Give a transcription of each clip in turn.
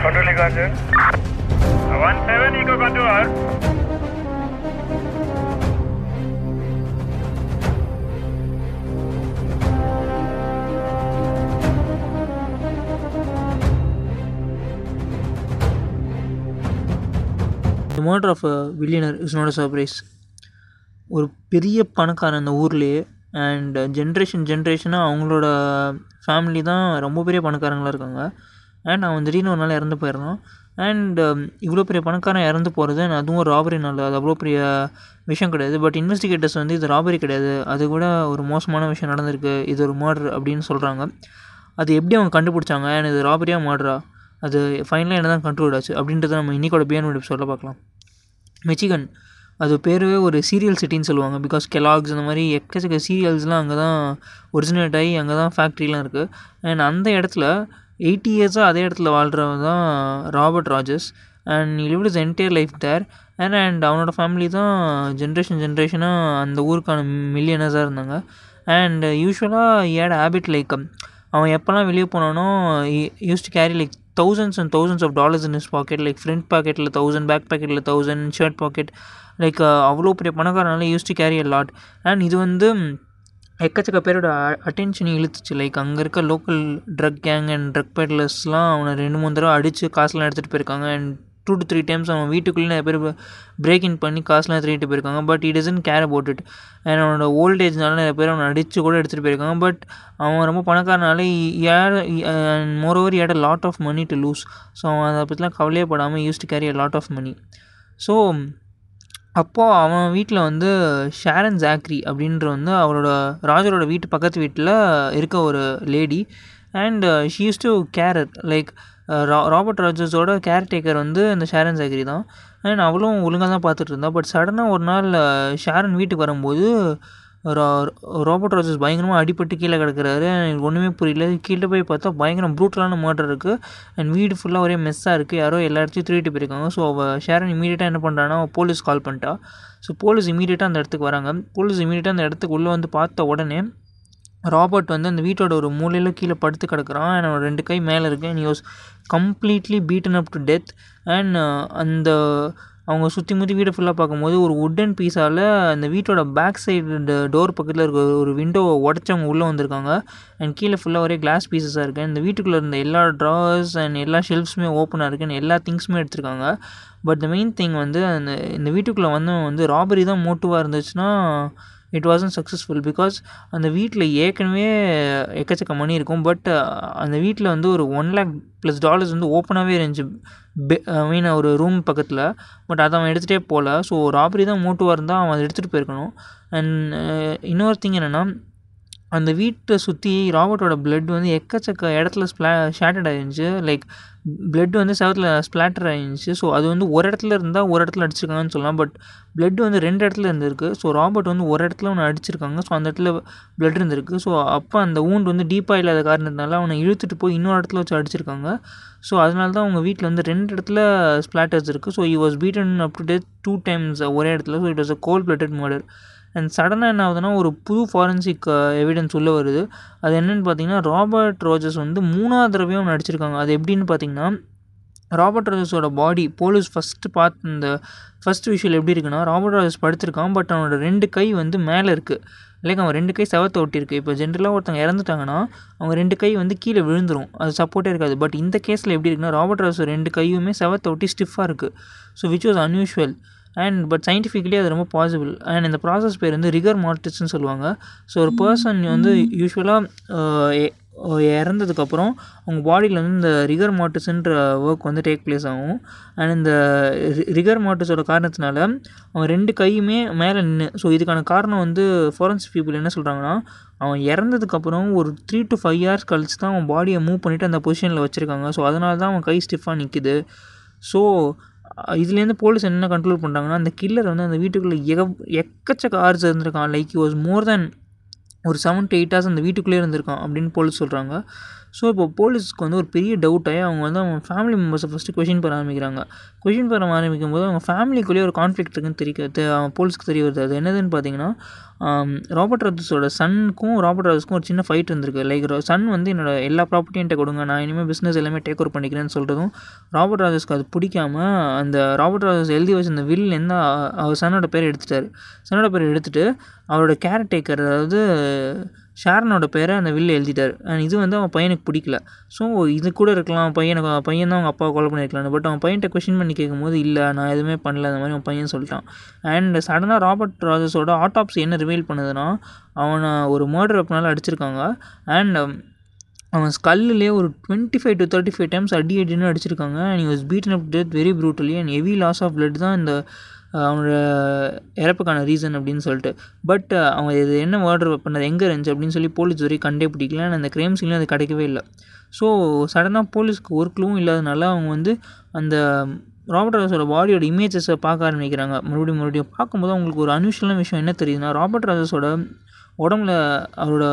Control Echo 17 Echo Control. The murder of a billionaire is not a surprise. ஒரு பெரிய பணக்காரன் அந்த ஊர்லேயே அண்ட் ஜென்ரேஷன் ஜென்ரேஷனாக அவங்களோட ஃபேமிலி தான் ரொம்ப பெரிய பணக்காரங்களாக இருக்காங்க அண்ட் அவன் திடீர்னு ஒரு நாள் இறந்து போயிடுறான் அண்ட் இவ்வளோ பெரிய பணக்காரன் இறந்து போகிறது and அதுவும் ராபரினால அது அவ்வளோ பெரிய விஷயம் கிடையாது பட் இன்வெஸ்டிகேட்டர்ஸ் வந்து இது ராபரி கிடையாது அது கூட ஒரு மோசமான விஷயம் நடந்திருக்கு இது ஒரு மர்டர் அப்படின்னு சொல்கிறாங்க அது எப்படி அவங்க கண்டுபிடிச்சாங்க அண்ட் இது ராபரியாக மர்டரா அது ஃபைனலாக என்ன தான் கண்ட்ரோல் ஆச்சு அப்படின்றத நம்ம இன்னைக்கோட பியான் எபிசோடில் பார்க்கலாம் மெச்சிகன் அது பேரவே ஒரு சீரியல் சிட்டின்னு சொல்லுவாங்க பிகாஸ் கெலாக்ஸ் அந்த மாதிரி எக்கச்சக்க சீரியல்ஸ்லாம் அங்கே தான் ஒரிஜினேட் ஆகி அங்கே தான் ஃபேக்ட்ரிலாம் இருக்குது அண்ட் அந்த இடத்துல எயிட்டி இயர்ஸாக அதே இடத்துல வாழ்கிறவன் தான் Robert Rogers and lived his entire life there and and அவனோட ஃபேமிலி தான் ஜென்ரேஷன் ஜென்ரேஷனாக அந்த ஊருக்கான மில்லியனர்ஸாக இருந்தாங்க அண்ட் யூஸ்வலாக ஏட் ஹேபிட் லைக் அவன் எப்போல்லாம் வெளியே போனானோ used to carry like thousands and thousands of dollars in his pocket like front பாக்கெட்டில் தௌசண்ட் பேக் பாக்கெட்டில் தௌசண்ட் ஷர்ட் பாக்கெட் லைக் அவ்வளோ பெரிய பணக்காரனால used to carry a lot and இது வந்து எக்கச்சக்க பேரோட அட்டென்ஷன் இழுத்துச்சு லைக் அங்கே இருக்க local drug gang and drug பெட்லர்ஸ்லாம் அவனை ரெண்டு மூணு தடவை அடித்து காசுலாம் எடுத்துகிட்டு போயிருக்காங்க and two to three times அவன் வீட்டுக்குள்ளே நிறைய பேர் பிரேக் இன் பண்ணி காசுலாம் எடுத்துகிட்டு போயிருக்காங்க but it isn't care about it and அவனோட ஓல்டேஜ்னால நிறைய பேர் அவனை அடித்து கூட எடுத்துகிட்டு போயிருக்காங்க பட் அவன் ரொம்ப பணக்காரனால ஏர் moreover had a lot of money to lose so அவன் அதை பற்றிலாம் கவலையே படாமல் used to carry a lot of money so அப்போது அவன் வீட்டில் வந்து ஷேரன் ஜாக்ரி அப்படின்ற வந்து அவரோட ராஜரோட வீட்டு பக்கத்து வீட்டில் இருக்க ஒரு lady and she used to care like ரா ராபர்ட் ராஜர்ஸோட கேர்டேக்கர் வந்து இந்த ஷேரன் ஜாக்ரி தான் அண்ட் அவளும் ஒழுங்காக தான் பார்த்துட்டு இருந்தா பட் சடனாக ஒரு நாள் ஷேரன் வீட்டுக்கு வரும்போது ரா ராபர்ட் ராஜர்ஸ் பயங்கரமாக அடிபட்டு கீழே கிடக்குறாரு எனக்கு ஒன்றுமே புரியல கீழே போய் பார்த்தா பயங்கரம் ப்ரூட்டலான மர்டர் இருக்குது அண்ட் வீடு ஃபுல்லாக ஒரே மெஸ்ஸாக இருக்குது யாரோ எல்லா இடத்தையும் திருடிட்டு போயிருக்காங்க ஸோ அவள் ஷேரன் இமீடியட்டாக என்ன பண்ணுறான்னா போலீஸ் கால் பண்ணிட்டா ஸோ போலீஸ் இமீடியட்டாக அந்த இடத்துக்கு வராங்க போலீஸ் இமீடியட்டாக அந்த இடத்துக்கு உள்ளே வந்து பார்த்த உடனே ராபர்ட் வந்து அந்த வீட்டோட ஒரு மூலையில் கீழே படுத்து கிடக்குறான் அண்ட் அவன் ரெண்டு கை மேலே இருக்கு and use completely beaten up to death and அந்த அவங்க சுற்றி முற்றி வீடை ஃபுல்லாக பார்க்கும்போது ஒரு உட்டன் பீஸால் அந்த வீட்டோட பேக் சைடு டோர் பக்கத்தில் இருக்க ஒரு விண்டோவை உடச்சவங்க உள்ளே வந்திருக்காங்க அண்ட் கீழே ஃபுல்லாக ஒரே கிளாஸ் பீசஸாக இருக்குது இந்த வீட்டுக்குள்ளே இருந்த எல்லா ட்ராவர்ஸ் அண்ட் எல்லா ஷெல்ஃப்ஸுமே ஓப்பனாக இருக்குது and எல்லா திங்ஸுமே எடுத்திருக்காங்க பட் த மெயின் திங் வந்து அந்த இந்த வீட்டுக்குள்ளே வந்தவன் வந்து ராபரி தான் மோட்டிவாக இருந்துச்சுன்னா இட் வாசன் சக்ஸஸ்ஃபுல் பிகாஸ் அந்த வீட்டில் ஏற்கனவே எக்கச்சக்க மணி இருக்கும் பட் அந்த வீட்டில் வந்து ஒரு ஒன் லேக் ப்ளஸ் டாலர்ஸ் வந்து ஓப்பனாகவே இருந்துச்சு பெ ஐ மீன் ஒரு ரூம் பக்கத்தில் பட் அதை அவன் எடுத்துகிட்டே போகல ஸோ ராபரி தான் மோட்டிவாக இருந்தால் அவன் அதை எடுத்துகிட்டு போயிருக்கணும் அண்ட் இன்னொரு திங் என்னென்னா அந்த வீட்டை சுற்றி ராபர்ட்டோட பிளட் வந்து எக்கச்சக்க இடத்துல ஸ்ப்ளா ஷேட்டட் ஆயிருந்துச்சு லைக் பிளட் வந்து செவத்தில் ஸ்ப்ளாட்டர் ஆயிருந்துச்சு ஸோ அது வந்து ஒரு இடத்துல இருந்தால் ஒரு இடத்துல அடிச்சிருக்காங்கன்னு சொல்லலாம் பட் பிளட் வந்து ரெண்டு இடத்துல இருந்திருக்கு ஸோ ராபர்ட் வந்து ஒரு இடத்துல அவனை அடிச்சிருக்காங்க ஸோ அந்த இடத்துல பிளட் இருந்திருக்கு ஸோ அப்போ அந்த ஊண்ட் வந்து டீப்பாக இல்லாத காரணத்தினால அவனை இழுத்துட்டு போய் இன்னொரு இடத்துல வச்சு அடிச்சிருக்காங்க ஸோ அதனால தான் அவங்க வீட்டில் வந்து ரெண்டு இடத்துல ஸ்ப்ளாட்டர்ஸ் இருக்குது so he was beaten up to death two times ஒரே இடத்துல so it was a cold blooded murder and சடனாக என்ன ஆகுதுன்னா ஒரு புது ஃபாரன்சிக் எவிடன்ஸ் உள்ளே வருது அது என்னென்னு பார்த்தீங்கன்னா ராபர்ட் ரோஜர்ஸ் வந்து மூணாவது தடவையும் அவனை அடிச்சிருக்காங்க அது எப்படின்னு பார்த்தீங்கன்னா ராபர்ட் ராஜர்ஸோட பாடி போலீஸ் ஃபஸ்ட்டு பார்த்து இந்த ஃபஸ்ட் விஷுவல் எப்படி இருக்குன்னா ராபர்ட் ராஜர்ஸ் படுத்திருக்கான் பட் அவனோட ரெண்டு கை வந்து மேலே இருக்குது லைக் அவன் ரெண்டு கை செவத்தை ஒட்டியிருக்கு இப்போ ஜென்ரலாக ஒருத்தவங்க இறந்துட்டாங்கன்னா அவங்க ரெண்டு கை வந்து கீழே விழுந்துரும் அது சப்போர்ட்டே இருக்காது பட் இந்த கேஸில் எப்படி இருக்குன்னா ராபர்ட் ராஜர்ஸ் ரெண்டு கையுமே செவத்தை ஒட்டி ஸ்டிஃபாக இருக்குது so which was unusual and but scientifically அது ரொம்ப பாசிபிள் அண்ட் இந்த ப்ராசஸ் பேர் வந்து ரிகர் மார்டிஸ்ன்னு சொல்லுவாங்க ஸோ ஒரு பர்சன் வந்து யூஸ்வலாக இறந்ததுக்கப்புறம் அவங்க பாடியில் வந்து இந்த ரிகர் மார்டிஸ்ன்ற ஒர்க் வந்து டேக் ப்ளேஸ் ஆகும் அண்ட் இந்த ரிகர் மார்டிஸோட காரணத்தினால அவன் ரெண்டு கையுமே மேலே நின்று ஸோ இதுக்கான காரணம் வந்து ஃபாரன்சிக் பீப்புள் என்ன சொல்கிறாங்கன்னா அவன் இறந்ததுக்கப்புறம் ஒரு த்ரீ டு ஃபைவ் இயர்ஸ் கழிச்சு தான் அவன் பாடியை மூவ் பண்ணிவிட்டு அந்த பொசிஷனில் வச்சுருக்காங்க ஸோ அதனால தான் அவன் கை ஸ்டிஃபாக நிற்குது ஸோ இதுலேருந்து போலீஸ் என்ன கண்ட்ரோல் பண்ணுறாங்கன்னா அந்த கில்லர் வந்து அந்த வீட்டுக்குள்ளே எக எக்கச்சக்க ஆர்ஸ் இருந்திருக்கான் லைக் வாஸ் மோர் தேன் ஒரு செவன் டு எயிட் ஹவர்ஸ் அந்த வீட்டுக்குள்ளே இருந்திருக்கான் அப்படின்னு போலீஸ் சொல்கிறாங்க ஸோ இப்போ போலீஸ்க்கு வந்து ஒரு பெரிய டவுட் ஆகி அவங்க வந்து அவங்க ஃபேமிலி மெம்பர்ஸை ஃபஸ்ட்டு கொஷின் பண்ண ஆரம்பிக்கிறாங்க கொஷின் பண்ண ஆரம்பிக்கும் போது அவங்க ஃபேமிலிக்குள்ளேயே ஒரு கான்ஃப்ளிக்ட் இருக்குன்னு தெரிய தெ- போலீஸ்க்கு தெரிய வருது அது என்னதுன்னு பார்த்தீங்கன்னா ஆம், ராபர்ட் ராஜஸோட சன்னுக்கும் ராபர்ட் ராஜஸ்க்கும் ஒரு சின்ன ஃபைட் இருந்திருக்கு லைக் சன் வந்து என்னோட எல்லா ப்ராப்பர்ட்டியும் என்கிட்ட கொடுங்க நான் இனிமேல் பிஸ்னஸ் எல்லாமே டேக் ஓவர் பண்ணிக்கிறேன்னு சொல்கிறதும் ராபர்ட் ராஜஸ்க்கு அது பிடிக்காம அந்த ராபர்ட் ராஜஸ் எழுதி வச்சிருந்த வில் என்ன அவர் சன்னோட பேரை எடுத்துட்டாரு சன்னோட பேரை எடுத்துட்டு அவரோட கேர்டேக்கர் அதாவது ஷாரனோட பேரை அந்த வில்ல எழுதிட்டார் அண்ட் இது வந்து அவன் பையனுக்கு பிடிக்கல ஸோ இது கூட இருக்கலாம் பையனுக்கு பையன் தான் அவங்க அப்பாவை கொலை பண்ணியிருக்கலாம் பட் அவன் பையன்கிட்ட கொஷின் பண்ணி கேட்கும்போது இல்லை நான் எதுவுமே பண்ணல அந்த மாதிரி அவன் பையன் சொல்லிட்டான் அண்ட் சடனாக ராபர்ட் ராஜஸோட ஆட்டாப்சி என்ன ரிவீல் பண்ணுதுன்னா அவனை ஒரு மர்டர் வெப்பனால் அடிச்சிருக்காங்க அண்ட் அவன் ஸ்கல்லுலேயே ஒரு twenty five to thirty five times அடி அடின்னு அடிச்சிருக்காங்க and was beaten up death very brutally and heavy loss of blood தான் இந்த அஹ், அவனோட இறப்புக்கான ரீசன் அப்படின்னு சொல்லிட்டு பட் அவன் இது என்ன மர்டர் பண்ணது எங்கே இருந்துச்சு அப்படின்னு சொல்லி போலீஸ் வரைக்கும் கண்டே பிடிக்கல and அந்த கிரைம் சீன்லையும் அது கிடைக்கவே இல்லை ஸோ சடனாக போலீஸ்க்கு ஒரு க்ளூவும் இல்லாதனால அவங்க வந்து அந்த ராபர்ட் ராஜஸோட பாடியோட இமேஜஸை பார்க்க ஆரம்பிக்கிறாங்க மறுபடியும் மறுபடியும் பார்க்கும்போது அவங்களுக்கு ஒரு அன்யூஷுவலான விஷயம் என்ன தெரியுதுன்னா ராபர்ட் ராஜஸோட உடம்புல அவரோட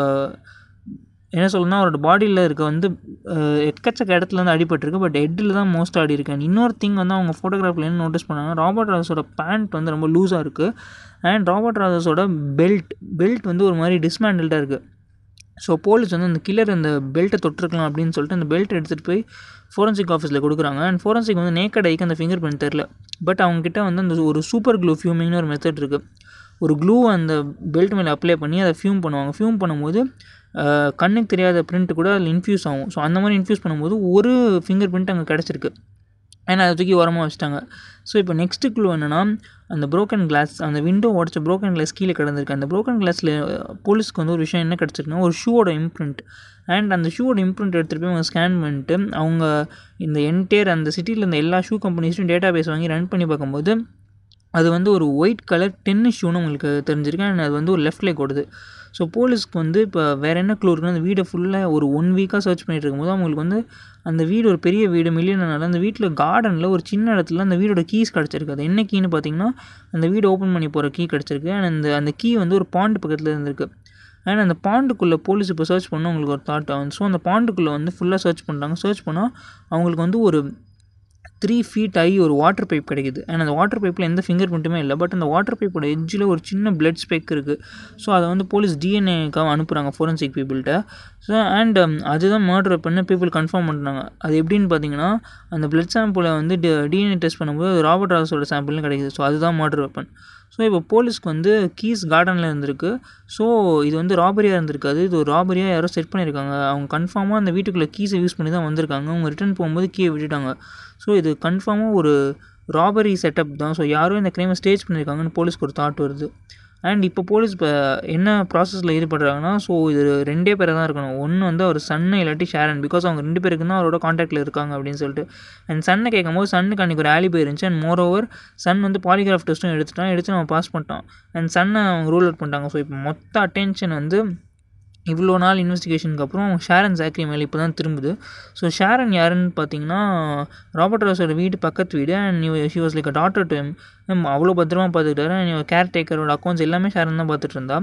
என்ன சொல்லணும்னா அவரோட பாடியில் இருக்க வந்து அஹ், எக்கச்சக்க இடத்துல வந்து அடிபட்டிருக்கு பட் ஹெட்டில் தான் மோஸ்ட் ஆடி இருக்கு And இன்னொரு திங் வந்து அவங்க ஃபோட்டோகிராஃபில் என்ன நோட்டீஸ் பண்ணாங்கன்னா ராபர்ட் ராஜஸோட பேண்ட் வந்து ரொம்ப லூஸாக இருக்குது அண்ட் ராபர்ட் ராஜஸோட பெல்ட் பெல்ட் வந்து ஒரு மாதிரி டிஸ்மேண்டில்டாக இருக்குது ஸோ போலீஸ் வந்து அந்த கில்லர் இந்த பெல்ட்டை தொட்டிருக்கலாம் அப்படின்னு சொல்லிட்டு அந்த பெல்ட் எடுத்துகிட்டு போய் ஃபோரன்சிக் ஆஃபீஸில் கொடுக்குறாங்க அண்ட் ஃபோரன்சிக் வந்து நேக்கட் ஐக்கு அந்த ஃபிங்கர் பிரிண்ட் தெரில பட் அவங்ககிட்ட வந்து அந்த ஒரு சூப்பர் க்ளூ ஃபியூமிங்னு ஒரு மெத்தட் இருக்குது ஒரு க்ளூ அந்த பெல்ட் மேலே அப்ளை பண்ணி அதை ஃபியூம் பண்ணுவாங்க ஃபியூம் பண்ணும்போது அஹ், கண்ணுக்கு தெரியாத பிரிண்ட் கூட அதில் இன்ஃப்யூஸ் ஆகும் ஸோ அந்த மாதிரி இன்ஃப்யூஸ் பண்ணும்போது ஒரு ஃபிங்கர் பிரிண்ட் அங்கே கிடச்சிருக்கு ஏன்னா அதை தூக்கி உரமாக வச்சுட்டாங்க ஸோ இப்போ நெக்ஸ்ட்டு க்ளூ என்னென்னா அந்த broken கிளாஸ் அந்த விண்டோ உடச்ச broken கிளாஸ் கீழே கிடந்திருக்கு அந்த broken கிளாஸில் போலீஸ்க்கு வந்து ஒரு விஷயம் என்ன கிடச்சிருக்குன்னா ஒரு ஷூவோட இம்ப்ரிண்ட் அண்ட் அந்த ஷூவோட இம்ப்ரிண்ட் எடுத்துகிட்டு போய் அவங்க ஸ்கேன் பண்ணிட்டு அவங்க இந்த என்டையர் அந்த சிட்டியில் இருந்த எல்லா ஷூ கம்பெனிஸும் டேட்டா பேஸ் வாங்கி ரன் பண்ணி பார்க்கும்போது அது வந்து ஒரு ஒயிட் கலர் டென்னிஸ் ஷூன்னு உங்களுக்கு தெரிஞ்சிருக்கு அண்ட் அது வந்து ஒரு லெஃப்ட் leg ஓடுது ஸோ போலீஸ்க்கு வந்து இப்போ வேறு என்ன க்ளூ இருக்குன்னா அந்த வீடை ஃபுல்லாக ஒரு ஒன் வீக்காக சர்ச் பண்ணிட்டு இருக்கும்போது அவங்களுக்கு வந்து அந்த வீடு ஒரு பெரிய வீடு மில்லியனால அந்த வீட்டில் கார்டனில் ஒரு சின்ன இடத்துல அந்த வீடோட கீஸ் கிடச்சிருக்கு அது என்ன கீன்னு பார்த்தீங்கன்னா அந்த வீடு ஓப்பன் பண்ணி போகிற கீ கிடச்சிருக்கு அண்ட் அந்த அந்த கீ வந்து ஒரு பாண்ட் பக்கத்தில் இருந்திருக்கு அண்ட் அந்த பாண்டுக்குள்ளே போலீஸ் இப்போ சர்ச் பண்ண அவங்களுக்கு ஒரு தாட் ஆகும் ஸோ அந்த பாண்டுக்குள்ளே வந்து ஃபுல்லாக சர்ச் பண்ணுறாங்க சர்ச் பண்ணால் அவங்களுக்கு வந்து ஒரு த்ரீ ஃபீட் ஆகி ஒரு வாட்டர் பைப் கிடைக்குது அண்ட் அந்த வாட்டர் பைப்பில் எந்த ஃபிங்கர் பிரிண்ட்டுமே இல்லை பட் அந்த வாட்டர் பைப்போட எட்ஜில் ஒரு சின்ன பிளட் ஸ்பெக் இருக்குது ஸோ அதை வந்து போலீஸ் டிஎன்ஏக்காக அனுப்புகிறாங்க ஃபோரன்சிக் பீப்புள்கிட்ட ஸோ அண்ட் அதுதான் மர்டர் பண்ண பீப்புள் கன்ஃபார்ம் பண்ணுறாங்க அது எப்படின்னு பார்த்தீங்கன்னா அந்த பிளட் சாம்பிளை வந்து டிஎன்ஏ டெஸ்ட் பண்ணும்போது அது ராபர்ட் ராஸோட சாம்பிள்னு கிடைக்குது ஸோ அதுதான் மர்டர் வெப்பன் ஸோ இப்போ போலீஸ்க்கு வந்து கீஸ் கார்டனில் இருந்திருக்கு ஸோ இது வந்து ராபரியாக இருந்திருக்காது இது ஒரு ராபரியாக யாரோ செட் பண்ணியிருக்காங்க அவங்க கன்ஃபார்மாக அந்த வீட்டுக்குள்ளே கீஸை யூஸ் பண்ணி தான் வந்திருக்காங்க அவங்க ரிட்டர்ன் போகும்போது கீயை விட்டுட்டாங்க ஸோ இது கன்ஃபார்மாக ஒரு ராபரி செட்டப் தான் ஸோ யாரும் இந்த க்ரைமை ஸ்டேஜ் பண்ணியிருக்காங்கன்னு போலீஸ்க்கு ஒரு தாட் வருது அண்ட் இப்போ போலீஸ் இப்போ என்ன ப்ராசஸில் ஈடுபடுறாங்கன்னா ஸோ இது ரெண்டே பேரை தான் இருக்கணும் ஒன்று வந்து அவர் சன்னு இல்லாட்டி ஷேரன் பிகாஸ் அவங்க ரெண்டு பேருக்கு தான் அவரோட காண்டாக்டில் இருக்காங்க அப்படின்னு சொல்லிட்டு அண்ட் சன்னை கேட்கும் போது சன்னுக்கு அன்றைக்கி ஒரு ஆலிபை இருந்துச்சு அண்ட் மோர் ஓவர் சன் வந்து பாலிகிராஃப் டெஸ்ட்டும் எடுத்துட்டான் எடுத்து நம்ம பாஸ் பண்ணிட்டான் அண்ட் சன்னை அவங்க ரூல் அவுட் பண்ணிட்டாங்க ஸோ இப்போ மொத்த அட்டென்ஷன் வந்து இவ்வளோ நாள் இன்வெஸ்டிகேஷனுக்கு அப்புறம் ஷாரன் ஜாக்ரி மேலே இப்போ தான் திரும்புது ஸோ ஷாரன் யாருன்னு பார்த்தீங்கன்னா ராபர்ட் ராஸோட வீடு பக்கத்து வீடு and she was like a daughter to him அவ்வளோ பத்திரமா பார்த்துக்கிட்டாரு அண்ட் கேர் டேக்கரோட அக்கௌண்ட்ஸ் எல்லாமே ஷாரன் தான் பார்த்துட்டு இருந்தா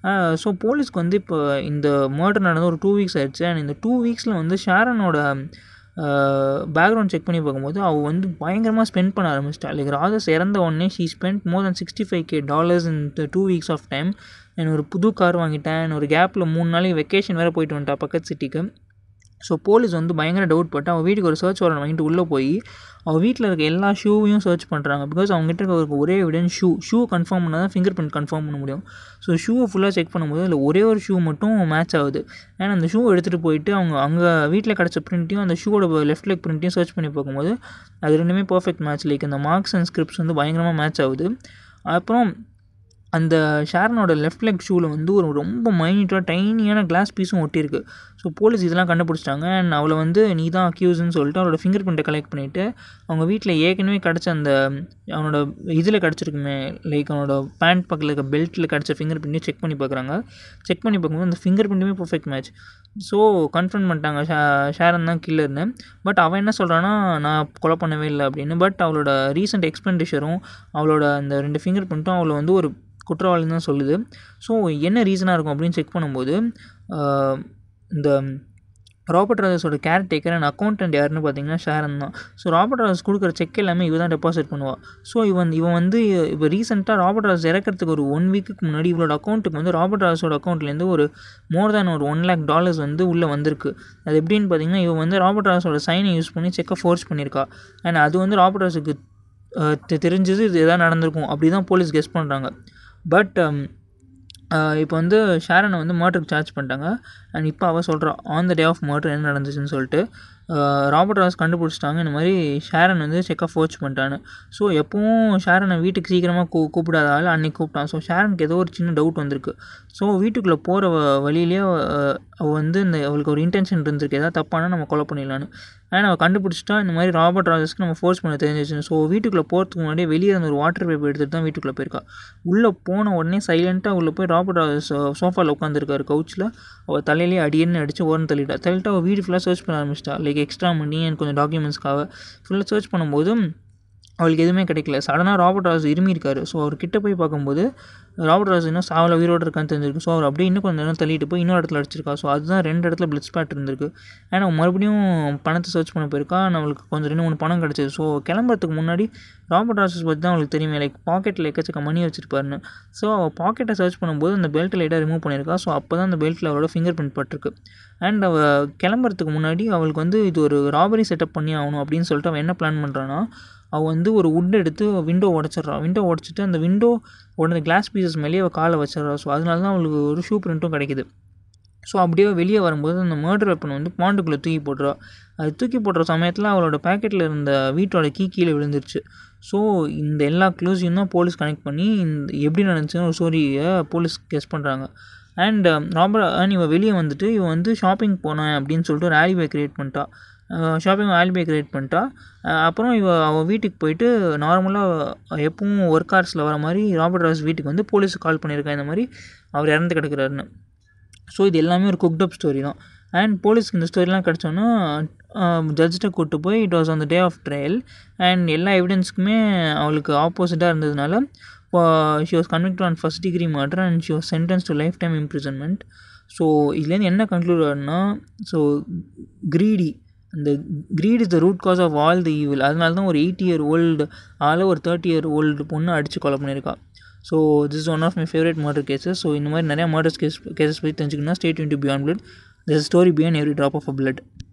ஸோ போலீஸ்க்கு வந்து இப்போ இந்த மர்டர் நடந்து ஒரு டூ வீக்ஸ் ஆயிடுச்சு அண்ட் இந்த டூ வீக்ஸில் வந்து ஷாரனோட பேக்ரவுண்ட் செக் பண்ணி பார்க்கும்போது அவள் வந்து பயங்கரமாக ஸ்பெண்ட் பண்ண ஆரம்பிச்சிட்டா லைக் ராஜஸ் இறந்த உடனே she spend more than sixty five K dollars in two weeks of time நான் ஒரு புது கார் வாங்கிட்டேன் நான் ஒரு கேப்பில் மூணு நாளைக்கு வெக்கேஷன் வேறு போயிட்டு வந்துட்டா பக்கத்து சிட்டிக்கு ஸோ போலீஸ் வந்து பயங்கர டவுட் பட்டு அவள் வீட்டுக்கு ஒரு சர்ச் வாரண்ட் வாங்கிட்டு உள்ளே போய் அவள் வீட்டில் இருக்க எல்லா ஷூவையும் சர்ச் பண்ணுறாங்க பிகாஸ் அவங்ககிட்ட இருக்க ஒரே எவிடன்ஸ் ஷூ ஷூ கன்ஃபார்ம் பண்ணால் தான் ஃபிங்கர் பிரிண்ட் கன்ஃபார்ம் பண்ண முடியும் ஸோ ஷூவை ஃபுல்லாக செக் பண்ணும்போது அதில் ஒரே ஒரு ஷூ மட்டும் மேட்ச் ஆகுது ஏன்னா அந்த ஷூ எடுத்துகிட்டு போயிட்டு அவங்க அங்கே வீட்டில் கிடச்ச பிரிண்ட்டையும் அந்த ஷூவோட லெஃப்ட் லெக் பிரிண்ட்டையும் சர்ச் பண்ணி பார்க்கும்போது அது ரெண்டுமே பர்ஃபெக்ட் மேட்ச் லைக் அந்த மார்க்ஸ் அண்ட் ஸ்கிரிப்ட்ஸ் வந்து பயங்கரமாக மேட்ச் ஆகுது அப்புறம் அந்த ஷாரனோட லெஃப்ட் லெக் ஷூவில் வந்து ஒரு ரொம்ப மைனியூட்டாக டைனியான கிளாஸ் பீஸும் ஒட்டியிருக்கு ஸோ போலீஸ் இதெல்லாம் கண்டுபிடிச்சிட்டாங்க அண்ட் அவளை வந்து நீ தான் அக்யூஸ்ன்னு சொல்லிட்டு அவளோட ஃபிங்கர் பிரிண்ட்டை கலெக்ட் பண்ணிவிட்டு அவங்க வீட்டில் ஏற்கனவே கிடச்ச அந்த அவனோட இதில் கிடச்சிருக்குமே லைக் அவனோட பேண்ட் பக்கத்தில் இருக்க பெல்ட்டில் கிடச்ச ஃபிங்கர் பிரிண்ட்டையும் செக் பண்ணி பார்க்குறாங்க செக் பண்ணி பார்க்கும்போது அந்த ஃபிங்கர் பிரிண்ட்டுமே பர்ஃபெக்ட் மேட்ச் ஸோ கன்ஃபர்ம் பண்ணிட்டாங்க ஷா ஷாரன் தான் கில்லர்னு பட் அவன் என்ன சொல்கிறான்னா நான் கொலை பண்ணவே இல்லை அப்படின்னு பட் அவளோட ரீசெண்ட் எக்ஸ்பெண்டிச்சரும் அவளோட அந்த ரெண்டு ஃபிங்கர் பிரிண்ட்டும் அவளை வந்து ஒரு குற்றவாளின்னு தான் சொல்லுது ஸோ என்ன ரீசனாக இருக்கும் அப்படின்னு செக் பண்ணும்போது ஆஹ், இந்த ராபர்ட் ராஜஸோட கேர் டேக்கர் அண்ட் அக்கௌண்டன்ட் யாருன்னு பார்த்தீங்கன்னா ஷேரன் தான் ஸோ ராபர்ட் ராஜஸ் கொடுக்குற செக் எல்லாமே இவ தான் டெபாசிட் பண்ணுவாள் ஸோ இவன் இவன் வந்து இப்போ ரீசெண்டாக ராபர்ட் ராஜஸ் இறக்கிறதுக்கு ஒரு ஒன் வீக்குக்கு முன்னாடி இவளோட அக்கௌண்ட்டுக்கு வந்து ராபர்ட் ராஜஸோட அக்கௌண்ட்லேருந்து ஒரு மோர் தேன் ஒரு ஒன் லேக் டாலர்ஸ் வந்து உள்ளே வந்திருக்கு அது எப்படின்னு பார்த்தீங்கன்னா இவன் வந்து ராபர்ட் ராஜஸோட சைனை யூஸ் பண்ணி செக்கை ஃபோர்ஸ் பண்ணியிருக்கா அண்ட் அது வந்து ராபர்ட் ராஜஸுக்கு தெரிஞ்சது இது எதாவது நடந்திருக்கும் அப்படி தான் போலீஸ் கெஸ் பண்ணுறாங்க பட் இப்போ வந்து ஷேரனை வந்து மர்டருக்கு சார்ஜ் பண்ணிட்டாங்க அண்ட் இப்போ அவள் சொல்கிறா on the day of murder என்ன நடந்துச்சுன்னு சொல்லிட்டு ராபர்ட் ராஸ் கண்டுபிடிச்சிட்டாங்க இந்த மாதிரி ஷேரன் வந்து செக்கப் ஃபோர்ச் பண்ணிட்டான்னு ஸோ எப்பவும் ஷேரனை வீட்டுக்கு சீக்கிரமாக கூ கூப்பிடாத ஆள் அன்றைக்கி கூப்பிட்டான் ஸோ ஷேரனுக்கு ஏதோ ஒரு சின்ன டவுட் வந்திருக்கு ஸோ வீட்டுக்குள்ளே போகிற வ வழியிலேயே அவள் வந்து இந்த அவளுக்கு ஒரு இன்டென்ஷன் இருந்திருக்கு ஏதாவது தப்பானா நம்ம கொலை பண்ணிடலான்னு ஆனால் அவள் கண்டுபிடிச்சிட்டா இந்த மாதிரி ராபர்ட் ராஜஸ்க்கு நம்ம ஃபோர்ஸ் பண்ண தெரிஞ்சிச்சு ஸோ வீட்டுக்குள்ளே போகிறதுக்கு முன்னாடியே வெளியே இருந்த ஒரு வாட்டர் பேப்பர் எடுத்துகிட்டு தான் வீட்டுக்குள்ளே போயிருக்கா உள்ளே போன உடனே சைலண்ட்டாக உள்ளே போய் ராபர்ட் ராஜஸ் சோஃபாவில் உட்காந்துருக்காரு கவுச்சில் அவள் தலையிலேயே அடியன்னு அடித்து ஓரம் தள்ளிட்டா தள்ளிட்டு அவள் வீடு ஃபுல்லாக சர்ச் பண்ண ஆரம்பிச்சிட்டா லைக் எக்ஸ்ட்ரா மணி அண்ட் கொஞ்சம் டாக்குமெண்ட்ஸ்க்காக ஃபுல்லாக சர்ச் பண்ணும்போது அவளுக்கு எதுவுமே கிடைக்கல சடனாக ராபர்ட் ராஜ் இருமி இருக்காரு ஸோ அவர் கிட்ட போய் பார்க்கும்போது ராபர்ட் ராஜ் இன்னும் சாவில் உயிரோடு இருக்கான்னு தெரிஞ்சிருக்கு ஸோ அவர் அப்படியே இன்னும் கொஞ்சம் நேரம் தள்ளிட்டு போய் இன்னொரு இடத்துல அடிச்சிருக்கா ஸோ அதுதான் ரெண்டு இடத்துல பிளட் ஸ்பாட் இருந்திருக்கு ஏன்னா மறுபடியும் பணத்தை சர்ச் பண்ண போயிருக்கா நம்மளுக்கு கொஞ்சம் ரெண்டு மூணு பணம் கிடச்சிது ஸோ கிளம்புறதுக்கு முன்னாடி ராபர்ட் ராஜஸ் பற்றி தான் அவளுக்கு தெரியுமே லைக் பாக்கெட்டில் எக்கச்சக்க மணி வச்சிருப்பாருன்னு ஸோ அவள் பாக்கெட்டை சர்ச் பண்ணும்போது அந்த பெல்ட்டை லைட்டாக ரிமூவ் பண்ணியிருக்கா ஸோ அப்போ தான் அந்த பெல்ட்டில் அவளோட ஃபிங்கர் பிரிண்ட் பட்டிருக்கு அண்ட் அவள் கிளம்புறதுக்கு முன்னாடி அவளுக்கு வந்து இது ஒரு ராபரி செட்டப் பண்ணி ஆகணும் அப்படின்னு சொல்லிட்டு அவன் என்ன பிளான் பண்ணுறான்னா அவள் வந்து ஒரு வுட் எடுத்து விண்டோ உடச்சிட்றா விண்டோ உடச்சிட்டு அந்த விண்டோ உடனே கிளாஸ் பீசஸ் மேலேயே அவள் காலை வச்சிடறா ஸோ அதனால தான் அவளுக்கு ஒரு ஷூ பிரிண்ட்டும் கிடைக்குது ஸோ அப்படியே வெளியே வரும்போது அந்த மர்டர் வெப்பன் வந்து பாண்டுக்குள்ளே தூக்கி போட்டுறா அது தூக்கி போடுற சமயத்தில் அவளோட பேக்கெட்டில் இருந்த வீட்டோட கீ கீழே விழுந்துருச்சு ஸோ இந்த எல்லா க்ளூஸையும் தான் போலீஸ் கனெக்ட் பண்ணி இந்த எப்படி நடந்துச்சுன்னு ஒரு ஸ்டோரியை போலீஸ் கெஸ் பண்ணுறாங்க அண்ட் ராபர்ட் அண்ட் இவன் வெளியே வந்துட்டு இவன் வந்து ஷாப்பிங் போனேன் அப்படின்னு சொல்லிட்டு ஒரு ஆலிபை க்ரியேட் பண்ணிட்டா ஷாப்பிங் ஆலிபை க்ரியேட் பண்ணிட்டா அப்புறம் இவ அவள் வீட்டுக்கு போயிட்டு நார்மலாக எப்பவும் ஒர்க் ஹவர்ஸில் வர மாதிரி ராபர்ட் ராஸ் வீட்டுக்கு வந்து போலீஸுக்கு கால் பண்ணியிருக்கா இந்த மாதிரி அவர் இறந்து கிடக்குறாருன்னு ஸோ இது எல்லாமே ஒரு குக்டப் ஸ்டோரி தான் அண்ட் போலீஸ்க்கு இந்த ஸ்டோரிலாம் கிடச்சோன்னா ஜட்ஜிட்ட கூப்பிட்டு போய் it was on the day of trial and எல்லா எவிடன்ஸுக்குமே அவளுக்கு ஆப்போசிட்டாக இருந்ததுனால she was convict on first degree murder and she was sentence to life time imprisonment so இதுலேருந்து என்ன கன்க்ளூட் ஆகுதுன்னா ஸோ க்ரீடி அந்த greed is the root cause of all the evil அதனால தான் ஒரு எயிட் இயர் ஓல்டு ஆள ஒரு thirty year old பொண்ணு அடித்து கொலை பண்ணியிருக்கா so this is one of my favourite murder cases so இந்த மாதிரி நிறையா மர்டர்ஸ் கேஸ் கேசஸ் பற்றி தெரிஞ்சுக்கணும்னா stay tuned to Beyond Blood this story beyond every drop of a blood